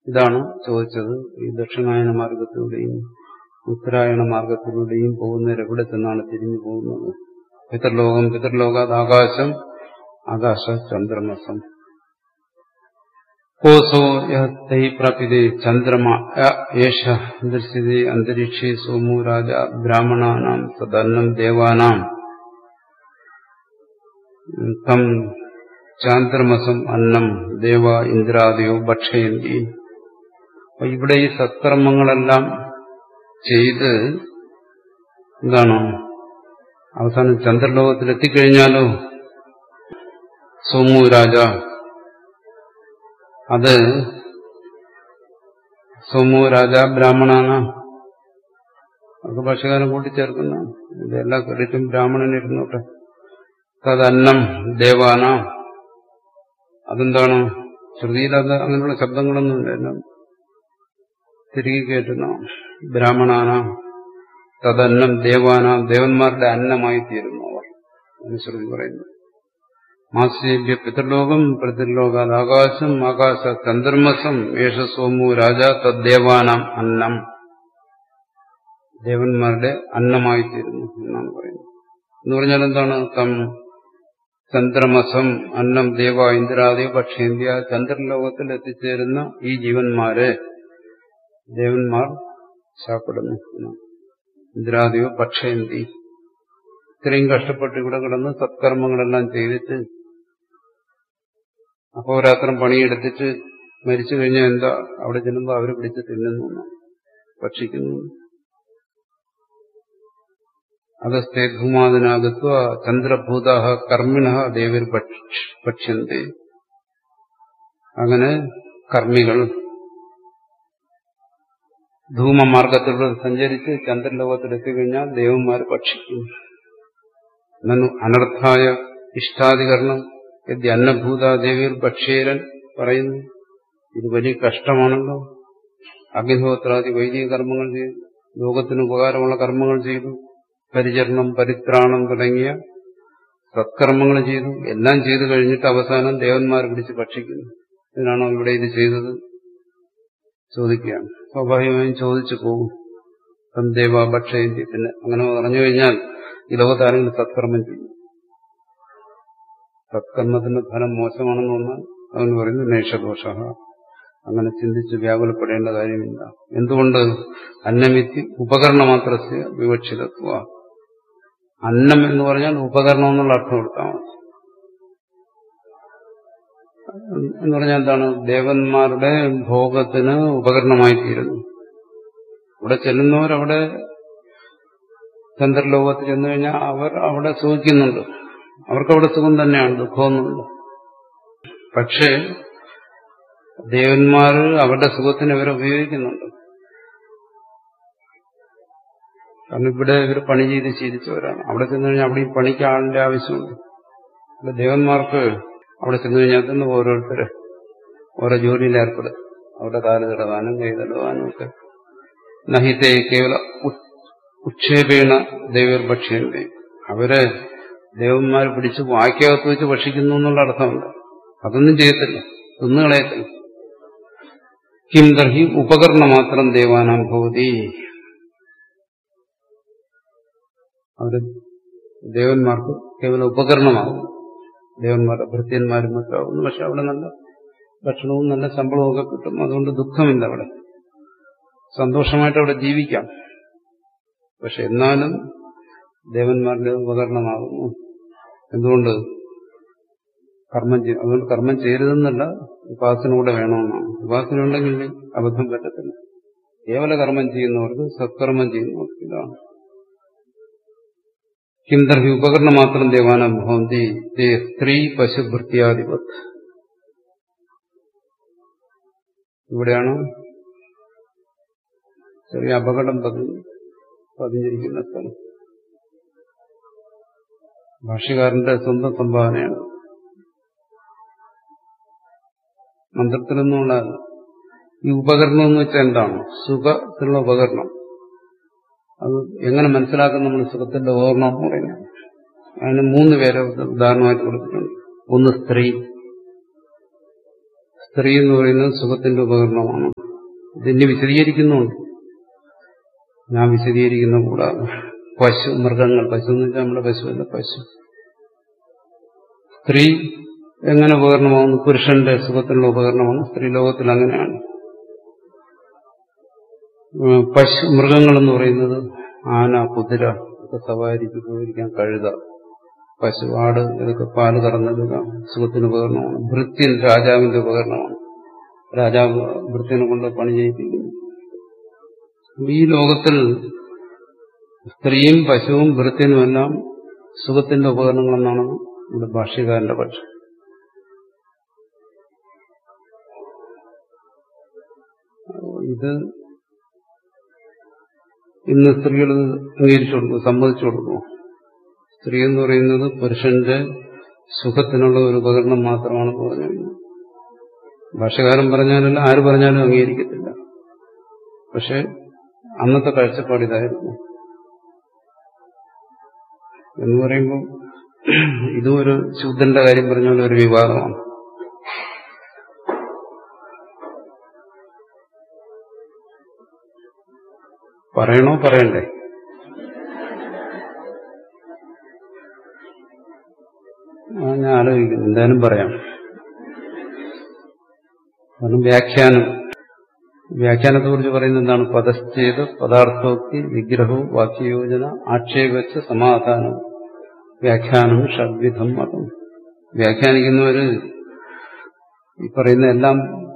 ഇതാണ് ചോദിച്ചത് ഈ ദക്ഷിണായന മാർഗത്തിലൂടെയും ഉത്തരായണ മാർഗത്തിലൂടെയും പോകുന്നവർ എവിടെ ചെന്നാണ് തിരിഞ്ഞു പോകുന്നത് പിതൃലോകം പിതൃലോകാത് ആകാശം ആകാശ ചന്ദ്രമസം കോസോ യൈ പ്രാപ്യതേ ചന്ദ്രമ യേശ ദൃശ്യതേ അന്തരീക്ഷേ സോമോ രാജ ബ്രാഹ്മണാനാം തദന്നം ദേവാനാം തം ചാന്ദ്രമസം അന്നം ദേവ ഇന്ദ്രാദിയോ ഭക്ഷയന്തി അപ്പൊ ഇവിടെ ഈ സത്കർമ്മങ്ങളെല്ലാം ചെയ്ത് എന്താണ് അവസാനം ചന്ദ്രലോകത്തിൽ എത്തിക്കഴിഞ്ഞാലോ സോമു രാജ അത് സോമു രാജ ബ്രാഹ്മണാണ് അതൊക്കെ ഭാഷകാരം കൂട്ടിച്ചേർക്കുന്ന ഇതെല്ലാ ക്രെഡിറ്റും ബ്രാഹ്മണനിരുന്നോട്ടെ തദന്നം ദേവാന അതെന്താണ് ശ്രുതിയിൽ അത് അങ്ങനെയുള്ള ശബ്ദങ്ങളൊന്നുമില്ല എല്ലാം തിരികെ കേട്ടുന്ന ബ്രാഹ്മണാന തദന്നം ദേവാന ദേവന്മാരുടെ അന്നമായി തീരുന്നു അവർ എന്ന് ശ്രുതി പറയുന്നു മാസ്യേഭ്യ പിതൃലോകം പ്രതിർലോകാത് ആകാശം ആകാശ ചന്ദ്രമസം യേശ സോമു രാജ തദ്ദേവാനാം അന്നം ദേവന്മാരുടെ അന്നമായി തീരുന്നു എന്നാണ് പറയുന്നത് എന്ന് പറഞ്ഞാൽ എന്താണ് തം ചന്ദ്രമസം അന്നം ദേവ ഇന്ദ്രാദി പക്ഷേന്ത്യ ചന്ദ്രലോകത്തിൽ എത്തിച്ചേരുന്ന ഈ ജീവന്മാരെ ദേവന്മാർ ശാപ്പെടുന്നു ഇന്ദ്രാദിയോ പക്ഷേന്തി ഇത്രയും കഷ്ടപ്പെട്ട് ഇവിടെ കിടന്ന് സത്കർമ്മങ്ങളെല്ലാം ചെയ്തിട്ട് അഹോരാത്രം പണിയെടുത്തിട്ട് മരിച്ചു കഴിഞ്ഞാൽ എന്താ അവിടെ ചെല്ലുമ്പോൾ അവര് പിടിച്ച് തിന്നുന്നു ഭക്ഷിക്കുന്നു അഗസ്തേ ധൂമാതിനാകത്വ ചന്ദ്രഭൂത കർമ്മിണ ദേവർ ഭക്ഷ്യന്തി അങ്ങനെ കർമ്മികൾ ധൂമമാർഗത്തിലൂടെ സഞ്ചരിച്ച് ചന്ദ്രലോകത്തിലെത്തിക്കഴിഞ്ഞാൽ ദേവന്മാർ ഭക്ഷിക്കും നന്നു അനർത്ഥായ ഇഷ്ടാധികരണം യദ്യ അന്നഭൂതാദേവിയിൽ ഭക്ഷ്യരൻ പറയുന്നു ഇത് വലിയ കഷ്ടമാണല്ലോ അഗ്നിഹോത്രാദി വൈദിക കർമ്മങ്ങൾ ചെയ്തു ലോകത്തിന് ഉപകാരമുള്ള കർമ്മങ്ങൾ ചെയ്തു പരിചരണം പരിത്രാണം തുടങ്ങിയ സത്കർമ്മങ്ങൾ ചെയ്തു എല്ലാം ചെയ്തു കഴിഞ്ഞിട്ട് അവസാനം ദേവന്മാരെ പിടിച്ച് ഭക്ഷിക്കുന്നു ഇതിനാണോ ഇവിടെ ഇത് ചെയ്തത് ചോദിക്കുകയാണ് സ്വാഭാവികമായും ചോദിച്ചു പോകും തം ദേവ ഭക്ഷയന്തി പിന്നെ അങ്ങനെ പറഞ്ഞു കഴിഞ്ഞാൽ ഈ ലോകത്ത് ആരെങ്കിലും സത്കർമ്മം ചെയ്യും സത്കർമ്മത്തിന്റെ ഫലം മോശമാണെന്ന് പറഞ്ഞാൽ അവന് പറയുന്നു നേഷദോഷ അങ്ങനെ ചിന്തിച്ച് വ്യാകുലപ്പെടേണ്ട കാര്യമില്ല എന്തുകൊണ്ട് അന്നമിത്തി ഉപകരണ മാത്രസ്യ വിവക്ഷിതത്വ അന്നം എന്ന് പറഞ്ഞാൽ ഉപകരണം എന്നുള്ള അർത്ഥം കൊടുത്താൽ മതി എന്ന് പറഞ്ഞാൽ എന്താണ് ദേവന്മാരുടെ ഭോഗത്തിന് ഉപകരണമായി തീരുന്നു ഇവിടെ ചെല്ലുന്നവരവിടെ ചന്ദ്രലോകത്ത് ചെന്നു കഴിഞ്ഞാൽ അവർ അവിടെ സുഖിക്കുന്നുണ്ട് അവർക്കവിടെ സുഖം തന്നെയാണ് ദുഃഖമൊന്നുമില്ല പക്ഷേ ദേവന്മാർ അവരുടെ സുഖത്തിന് ഇവരെ ഉപയോഗിക്കുന്നുണ്ട് കാരണം ഇവിടെ ഇവർ പണി ചെയ്ത് ശീലിച്ചവരാണ് അവിടെ ചെന്ന് കഴിഞ്ഞാൽ അവിടെ ഈ പണിക്ക് ആളിന്റെ ആവശ്യമുണ്ട് ഇവിടെ ദേവന്മാർക്ക് അവിടെ ചെന്ന് കഴിഞ്ഞാൽ തന്നെ ഓരോരുത്തര് ഓരോ ജോലിയിൽ ഏർപ്പെടും അവിടെ കാല് തടവാനും കൈ തടവാനും ഒക്കെ നഹിത്തെ കേവല ഉക്ഷേപേണ ദൈവഭക്ഷ്യന്റെ അവരെ ദേവന്മാർ പിടിച്ച് വാക്യകത്ത് വെച്ച് ഭക്ഷിക്കുന്നു എന്നുള്ള അർത്ഥമുണ്ട് അതൊന്നും ചെയ്യത്തില്ല തിന്നുകളയത്തില്ല കിം ദർഹി ഉപകരണം മാത്രം ദേവാനാം ഭവതി അവര് ദേവന്മാർക്ക് കേവലം ഉപകരണമാകും ദേവന്മാരുടെ ഭൃത്യന്മാരും മറ്റാവുന്നു പക്ഷെ അവിടെ നല്ല ഭക്ഷണവും നല്ല ശമ്പളവും ഒക്കെ കിട്ടും അതുകൊണ്ട് ദുഃഖമില്ല അവിടെ സന്തോഷമായിട്ട് അവിടെ ജീവിക്കാം പക്ഷെ എന്നാലും ദേവന്മാരുടെ ഉപകരണമാകുന്നു എന്തുകൊണ്ട് കർമ്മം ചെയ്യും അതുകൊണ്ട് കർമ്മം ചെയ്യരുതെന്നല്ല ഉപാസന കൂടെ വേണമെന്നാണ് ഉപാസന ഉണ്ടെങ്കിൽ അബദ്ധം പറ്റത്തില്ല കേവല കർമ്മം ചെയ്യുന്നവർക്ക് സത്കർമ്മം ചെയ്യുന്നവർക്ക് ഇതാണ് കിന്തർഹി ഉപകരണം മാത്രം ദേവാനം ഭവന്തി സ്ത്രീ പശുഭൃത്യാധിപത് ഇവിടെയാണ് ചെറിയ അപകടം പതിഞ്ഞിരിക്കുന്ന സ്ഥലം ഭാഷ്യകാരന്റെ സ്വന്തം സംഭാവനയാണ് മന്ത്രത്തിലൊന്നുമുള്ള ഈ ഉപകരണം എന്ന് വെച്ചാൽ എന്താണ് സുഖത്തിലുള്ള ഉപകരണം അത് എങ്ങനെ മനസ്സിലാക്കും നമ്മൾ സുഖത്തിന്റെ ഉപകരണം എന്ന് പറയുന്നത് അതിന് മൂന്ന് പേരെ ഉദാഹരണമായിട്ട് കൊടുത്തിട്ടുണ്ട് ഒന്ന് സ്ത്രീ സ്ത്രീ എന്ന് പറയുന്നത് സുഖത്തിന്റെ ഉപകരണമാണ് ഇതിനെ വിശദീകരിക്കുന്നുണ്ട് ഞാൻ വിശദീകരിക്കുന്ന കൂടാതെ പശു മൃഗങ്ങൾ പശു എന്ന് വെച്ചാൽ നമ്മുടെ പശുവല്ല പശു സ്ത്രീ എങ്ങനെ ഉപകരണമാകുന്നു പുരുഷന്റെ സുഖത്തിനുള്ള ഉപകരണമാണ് സ്ത്രീ ലോകത്തിൽ അങ്ങനെയാണ് പശു മൃഗങ്ങൾ എന്ന് പറയുന്നത് ആന കുതിര ഒക്കെ സവാരിക്ക് ഉപയോഗിക്കാൻ കഴുത പശു ആട് ഇതൊക്കെ പാല് കറന്നെടുക്കുക സുഖത്തിന് ഉപകരണമാണ് ഭൃത്യൻ രാജാവിന്റെ ഉപകരണമാണ് രാജാവ് ഭൃത്യനെ കൊണ്ട് പണി ചെയ്യിപ്പിക്കുന്നു ഈ ലോകത്തിൽ സ്ത്രീയും പശുവും ഭൃത്യനുമെല്ലാം സുഖത്തിന്റെ ഉപകരണങ്ങളെന്നാണ് ഇവിടെ ഭാഷ്യകാരന്റെ പക്ഷം ഇത് ഇന്ന് സ്ത്രീകൾ അംഗീകരിച്ചു കൊടുക്കും സമ്മതിച്ചു കൊടുക്കും സ്ത്രീ എന്ന് പറയുന്നത് പുരുഷന്റെ സുഖത്തിനുള്ള ഒരു ഉപകരണം മാത്രമാണെന്ന് പറഞ്ഞു ഭാഷകാരൻ പറഞ്ഞാലല്ല ആര് പറഞ്ഞാലും അംഗീകരിക്കത്തില്ല പക്ഷെ അന്നത്തെ കാഴ്ചപ്പാട് ഇതായിരുന്നു എന്ന് പറയുമ്പോൾ ഇതും ഒരു ശൂദ്രന്റെ കാര്യം പറഞ്ഞ പോലെ ഒരു വിവാദമാണ് പറയണോ പറയണ്ടേ ആ ഞാൻ ആലോചിക്കുന്നു എന്തായാലും പറയാം കാരണം വ്യാഖ്യാനം വ്യാഖ്യാനത്തെ കുറിച്ച് പറയുന്നത് എന്താണ് പദശ്ചേത് പദാർത്ഥോക്തി വിഗ്രഹവും വാക്യയോജന ആക്ഷേപച്ച് സമാധാനം വ്യാഖ്യാനം ഷഡ്വിധം മതം വ്യാഖ്യാനിക്കുന്നവര് ഈ പറയുന്ന എല്ലാം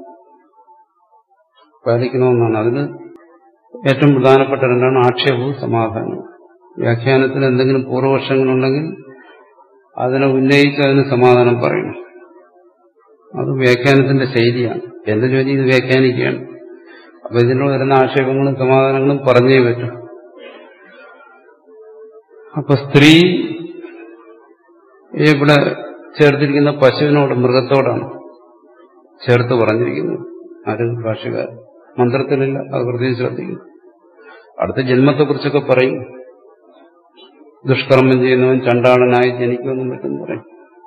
പാലിക്കണമെന്നാണ് അതിന് ഏറ്റവും പ്രധാനപ്പെട്ട രണ്ടാണ് ആക്ഷേപവും സമാധാനവും വ്യാഖ്യാനത്തിൽ എന്തെങ്കിലും പൂർവപക്ഷങ്ങളുണ്ടെങ്കിൽ അതിനെ ഉന്നയിച്ച് അതിന് സമാധാനം പറയണം അത് വ്യാഖ്യാനത്തിന്റെ ശൈലിയാണ് എന്റെ ജോലി ഇത് വ്യാഖ്യാനിക്കുകയാണ് അപ്പൊ ഇതിനോട് വരുന്ന ആക്ഷേപങ്ങളും സമാധാനങ്ങളും പറഞ്ഞേ പറ്റും അപ്പൊ സ്ത്രീ ഇവിടെ ചേർത്തിരിക്കുന്ന പശുവിനോട് മൃഗത്തോടാണ് ചേർത്ത് പറഞ്ഞിരിക്കുന്നത് ആര് ഭാഷകാരൻ മന്ത്രത്തിലില്ല അത് പ്രത്യേകിച്ച് ശ്രദ്ധിക്കുന്നു അടുത്ത ജന്മത്തെക്കുറിച്ചൊക്കെ പറയും ദുഷ്കർമ്മം ചെയ്യുന്നവൻ ചണ്ടാളനായി ജനിക്കുമെന്നും മറ്റും പറയും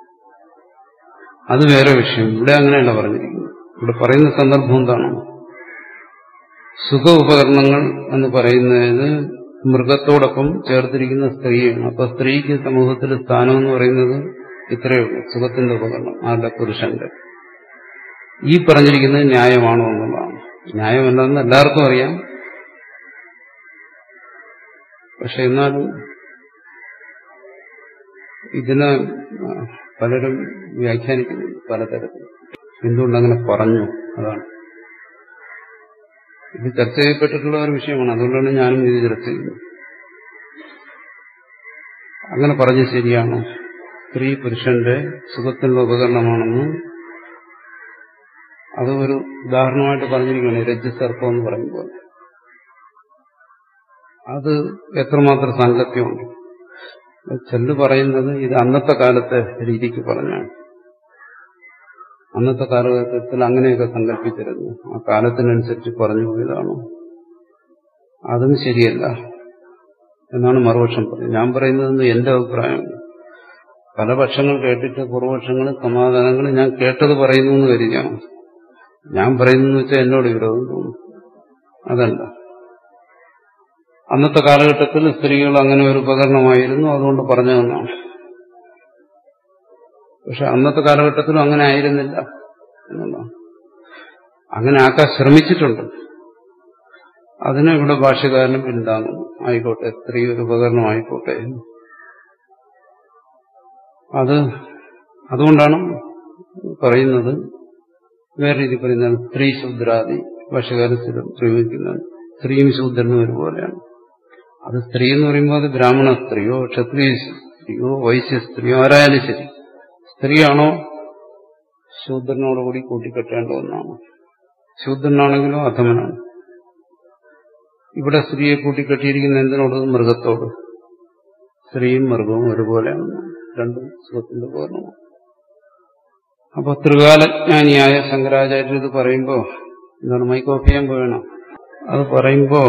അത് വേറെ വിഷയം ഇവിടെ അങ്ങനെയല്ല പറഞ്ഞിരിക്കുന്നത് ഇവിടെ പറയുന്ന സന്ദർഭം എന്താണ് സുഖ ഉപകരണങ്ങൾ എന്ന് പറയുന്നത് മൃഗത്തോടൊപ്പം ചേർത്തിരിക്കുന്ന സ്ത്രീയാണ് അപ്പൊ സ്ത്രീക്ക് സമൂഹത്തിൽ സ്ഥാനം എന്ന് പറയുന്നത് ഇത്രയേ ഉള്ളൂ സുഖത്തിന്റെ ഉപകരണം ആരുടെ പുരുഷന്റെ ഈ പറഞ്ഞിരിക്കുന്നത് ന്യായമാണോ എന്നുള്ളതാണ് ന്യായമല്ലെന്ന് എല്ലാവർക്കും അറിയാം പക്ഷെ എന്നാലും ഇതിന് പലരും വ്യാഖ്യാനിക്കുന്നു പലതരത്തിൽ എന്തുകൊണ്ടങ്ങനെ പറഞ്ഞു അതാണ് ഇത് ചർച്ച ചെയ്യപ്പെട്ടിട്ടുള്ള ഒരു വിഷയമാണ് അതുകൊണ്ടാണ് ഞാനും ഇത് ചർച്ച ചെയ്യുന്നത് അങ്ങനെ പറഞ്ഞ് ശരിയാണോ സ്ത്രീ പുരുഷന്റെ സുഖത്തിനുള്ള ഉപകരണമാണെന്ന് അത് ഒരു ഉദാഹരണമായിട്ട് പറഞ്ഞിരിക്കുകയാണ് രജ്ജുസർപ്പം എന്ന് പറയുമ്പോൾ അത് എത്രമാത്രം സാങ്കത്യമുണ്ട് ചെല്ല് പറയുന്നത് ഇത് അന്നത്തെ കാലത്തെ രീതിക്ക് പറഞ്ഞാണ് അന്നത്തെ കാലഘട്ടത്തിൽ അങ്ങനെയൊക്കെ സങ്കല്പിച്ചിരുന്നു ആ കാലത്തിനനുസരിച്ച് പറഞ്ഞു പോയതാണ് അതും ശരിയല്ല എന്നാണ് മറുപക്ഷം പറയുന്നത് ഞാൻ പറയുന്നത് എന്റെ അഭിപ്രായം പല പക്ഷങ്ങൾ കേട്ടിട്ട് പൂർവപക്ഷങ്ങൾ സമാധാനങ്ങൾ ഞാൻ കേട്ടത് പറയുന്നു എന്ന് കരുതിയാണ് ഞാൻ പറയുന്നു വെച്ചാൽ എന്നോട് വിരോധം തോന്നും അതല്ല അന്നത്തെ കാലഘട്ടത്തിൽ സ്ത്രീകൾ അങ്ങനെ ഒരു ഉപകരണമായിരുന്നു അതുകൊണ്ട് പറഞ്ഞതെന്നാണ് പക്ഷെ അന്നത്തെ കാലഘട്ടത്തിലും അങ്ങനെ ആയിരുന്നില്ല എന്നുള്ളതാണ് അങ്ങനെ ആക്കാൻ ശ്രമിച്ചിട്ടുണ്ട് അതിനെ ഇവിടെ ഭാഷകാരനും പിന്താങ്ങുന്നു ആയിക്കോട്ടെ സ്ത്രീ ഒരു ഉപകരണമായിക്കോട്ടെ അത് അതുകൊണ്ടാണ് പറയുന്നത് വേറെ രീതി പറയുന്നതാണ് സ്ത്രീ ശൂദ്രാദി ഭാഷകാരൻ സ്ഥിരം പ്രയോഗിക്കുന്നത് സ്ത്രീയും ശൂദ്രനും ഒരുപോലെയാണ് അത് സ്ത്രീ എന്ന് പറയുമ്പോൾ അത് ബ്രാഹ്മണ സ്ത്രീയോ ക്ഷത്രിയ സ്ത്രീയോ വൈശ്യ സ്ത്രീയോ ആരായാലും ശരി സ്ത്രീയാണോ ശൂദ്രനോടുകൂടി കൂട്ടിക്കെട്ടേണ്ട ഒന്നാണ് ശൂദ്രനാണെങ്കിലോ അധമനാണ് ഇവിടെ സ്ത്രീയെ കൂട്ടിക്കെട്ടിയിരിക്കുന്ന എന്തിനോട് മൃഗത്തോട് സ്ത്രീയും മൃഗവും ഒരുപോലെയാണ് രണ്ടും സുഖത്തിന്റെ പൂർണ്ണമാണ് അപ്പൊ ത്രികാലജ്ഞാനിയായ ശങ്കരാചാര്യർ ഇത് പറയുമ്പോ എന്താണ് മൈക്ക് ഓഫ് ചെയ്യാൻ പോയണം അത് പറയുമ്പോ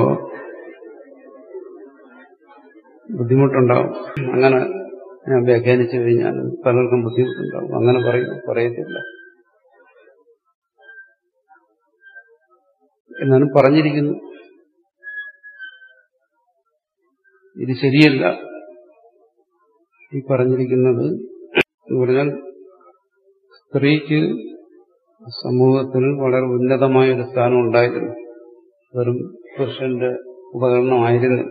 ബുദ്ധിമുട്ടുണ്ടാവും അങ്ങനെ ഞാൻ വ്യാഖ്യാനിച്ചു കഴിഞ്ഞാൽ പലർക്കും ബുദ്ധിമുട്ടുണ്ടാവും അങ്ങനെ പറയും പറയത്തില്ല എന്നാണ് പറഞ്ഞിരിക്കുന്നു ഇത് ശരിയല്ല ഈ പറഞ്ഞിരിക്കുന്നത് എന്ന് പറഞ്ഞാൽ സ്ത്രീക്ക് സമൂഹത്തിൽ വളരെ ഉന്നതമായ ഒരു സ്ഥാനം ഉണ്ടായിരുന്നു വെറും പുരുഷന്റെ ഉപകരണമായിരുന്നു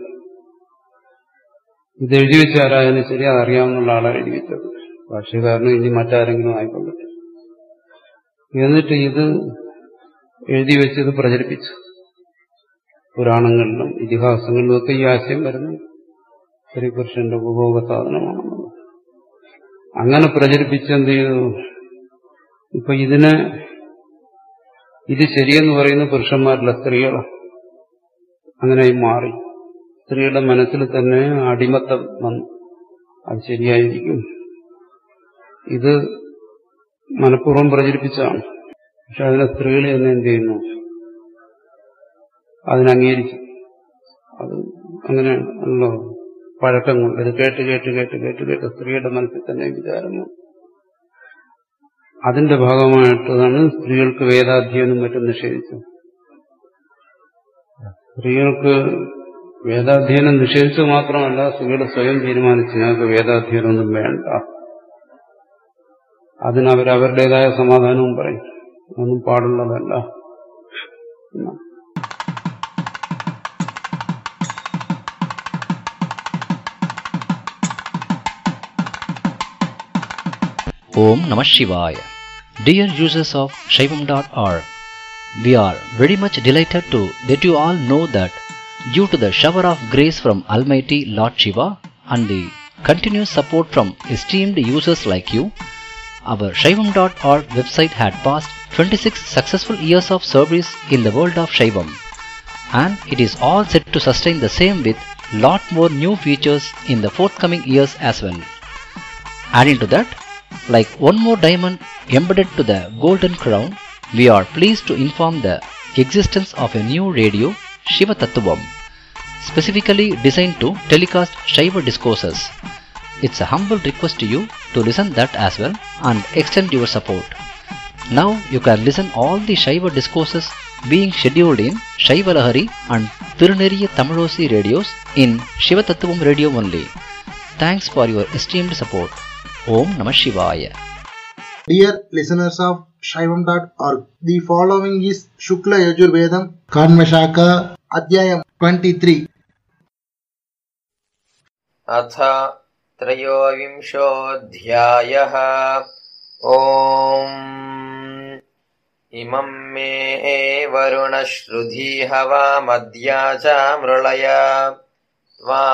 ഇത് എഴുതി വെച്ച ആരായാലും ശരി അതറിയാവുന്ന ആളാണ് എഴുതി വെച്ചത് ഭാഷ്യകാരനും ഇനി മറ്റാരെങ്കിലും ആയിക്കൊള്ളട്ടെ എന്നിട്ട് ഇത് എഴുതി വെച്ചത് പ്രചരിപ്പിച്ചു പുരാണങ്ങളിലും ഇതിഹാസങ്ങളിലും ഒക്കെ ഈ ആശയം വരുന്നു സ്ത്രീ പുരുഷന്റെ ഉപഭോഗ സാധനമാണെന്നുള്ളത് അങ്ങനെ പ്രചരിപ്പിച്ചെന്ത് ചെയ്തു ഇപ്പൊ ഇതിനെ ഇത് ശരിയെന്ന് പറയുന്ന പുരുഷന്മാരില്ല സ്ത്രീകളാണ് അങ്ങനെയായി മാറി സ്ത്രീയുടെ മനസ്സിൽ തന്നെ അടിമത്തം വന്നു അത് ശരിയായിരിക്കും ഇത് മനഃപൂർവ്വം പ്രചരിപ്പിച്ചതാണ് പക്ഷെ അതിനെ സ്ത്രീകൾ തന്നെ എന്ത് ചെയ്യുന്നു അതിനംഗീകരിച്ചു അത് അങ്ങനെയാണല്ലോ പഴക്കം കൊണ്ട് ഇത് കേട്ട് കേട്ട് കേട്ട് കേട്ട് കേട്ട് സ്ത്രീയുടെ മനസ്സിൽ തന്നെ വിചാരം അതിന്റെ ഭാഗമായിട്ടാണ് സ്ത്രീകൾക്ക് വേദാധ്യയനം മറ്റും നിഷേധിച്ചത് സ്ത്രീകൾക്ക് വേദാധ്യയനം നിഷേധിച്ചത് മാത്രമല്ല സ്ത്രീകൾ സ്വയം തീരുമാനിച്ചു ഞങ്ങൾക്ക് വേദാധ്യയനമൊന്നും വേണ്ട അതിന് അവരവരുടേതായ സമാധാനവും പറയും ഒന്നും പാടുള്ളതല്ല Om Namah Shivaya. Dear users of Shaivam.org, we are very much delighted to let you all know that due to the shower of grace from Almighty Lord Shiva and the continuous support from esteemed users like you, our Shaivam.org website had passed 26 successful years of service in the world of Shaivam and it is all set to sustain the same with lot more new features in the forthcoming years as well. Adding to that, like one more diamond embedded to the golden crown, we are pleased to inform the existence of a new radio, Shiva Tattvam, specifically designed to telecast Shiva discourses. It's a humble request to you to listen that as well and extend your support. Now you can listen all the Shiva discourses being scheduled in Shiva Lahari and Tiruneriya Tamilosi radios in Shiva Tattvam radio only. Thanks for your esteemed support. Om Namah Shivaya. Dear listeners of Shaivam.org, the following is Shukla Yajurvedam Kanvashaka Adhyayam 23. अथ त्रयोविंशोऽध्यायः ॐ इमं मे वरुणश्रुधी हवामद्या च मृळय त्वा